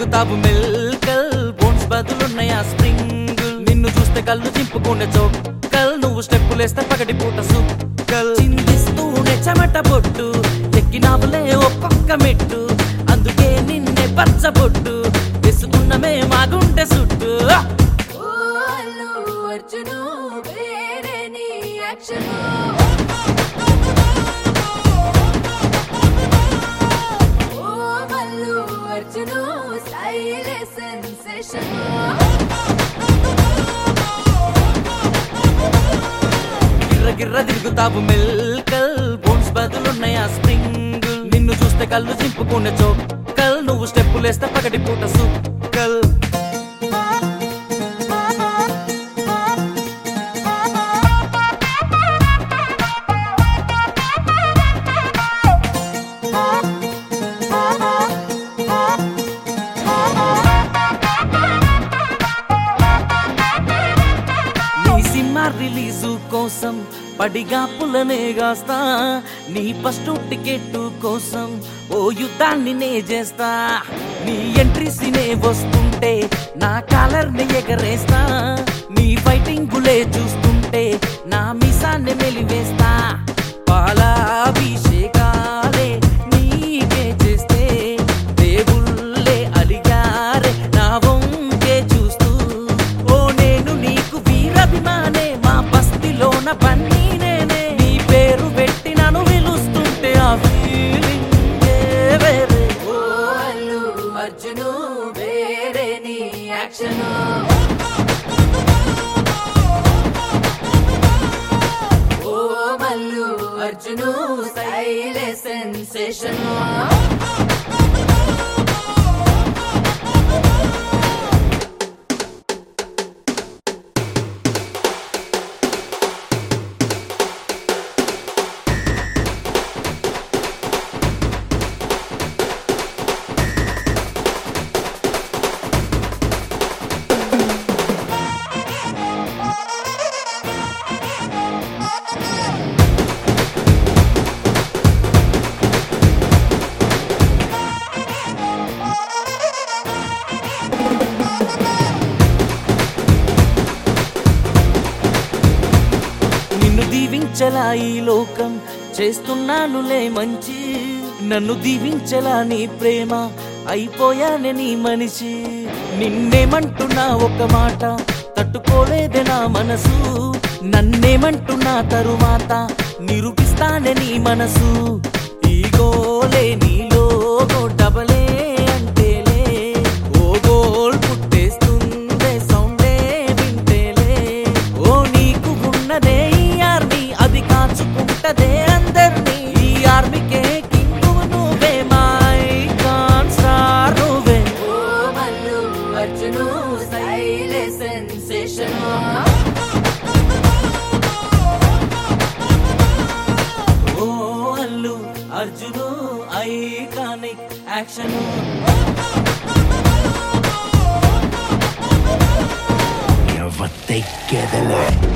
తిరుగుతావు మెల్కల్ బోన్స్ బదులున్నాయా స్ప్రింగ్ నిన్ను చూస్తే కళ్ళు చింపుకునే చొక్కల్ నువ్వు స్టెప్పులేస్తే పగటి పూట సుక్కల్ చిందిస్తూనే చెమట బొట్టు ఎక్కినావులే ఒక్కొక్క మెట్టు అందుకే నిన్నే పచ్చబొట్టు వేసుకున్నమే మా గుండె సుట్టు ఓ అల్లు అర్జును వేరే నీ యాక్షను ఓ మల్లు అర్జును స్టైల్ సెన్సేషన్ గిర్ర గిర్ర తిరుగుతావు మెల్కల్ బోన్స్ బదులున్నాయా స్ప్రింగ్ నిన్ను చూస్తే కళ్ళు చింపుకునే చొక్కల్ నువ్వు స్టెప్పులేస్తే పగటి పూట సుక్కల్ నీ సినిమా రిలీజు కోసం పడిగా పులనే గాస్తా నీ ఫస్ట్ టికెట్ కోసం ఓ యుద్ధాన్ని నే చేస్తా నీ ఎంట్రీ సినే వస్తుంటే నా కాలర్ ని ఎగరేస్తా నీ ఫైటింగ్ గులే చూస్తుంటే నా మిసాన్ని మెలివేస్తా పాలాభిషేకాలే నీకే చేస్తే దేవుళ్ళే అలిగారే నా వంకే చూస్తూ ఓ నేను నీకు వీరభిమానే మా బస్తిలోన బన్నీ నేనే నీ పేరు పెట్టి నన్ను పిలుస్తుంటే ఆ ఫీలింగ్ వేరే ఓ అల్లు అర్జును వేరే నీ యాక్షను ఓ మల్లు అర్జును స్టైల్ సెన్సేషన్ నిన్ను దీవించలా ఈ లోకం చేస్తున్నానులే మంచి నన్ను దీవించలా నీ ప్రేమ అయిపోయానే నీ మనిషి నిన్నేమంటున్నా ఒక మాట తట్టుకోలేదే నా మనసు నన్నేమంటున్నా తరువాత నిరూపిస్తానే నీ మనసు ఈ గోలే నీలో డబలే అంటేలే ఓ గోల్ పుట్టేస్తుందే సౌండే వింటేలే ఓ నీకు ఉన్నదే ఈ ఆర్మీ అది కాచుకుంటదే అందర్నీ ఈ ఆర్మీకే కింగు నువ్వే మై కాన్ స్టార్ నువ్వే ఓ మల్లు అర్జును స్టైల్ సెన్సేషన్ ఓ అల్లు అర్జును ఐకానిక్ యాక్షన్ ఎవరు తెగ్గెదలే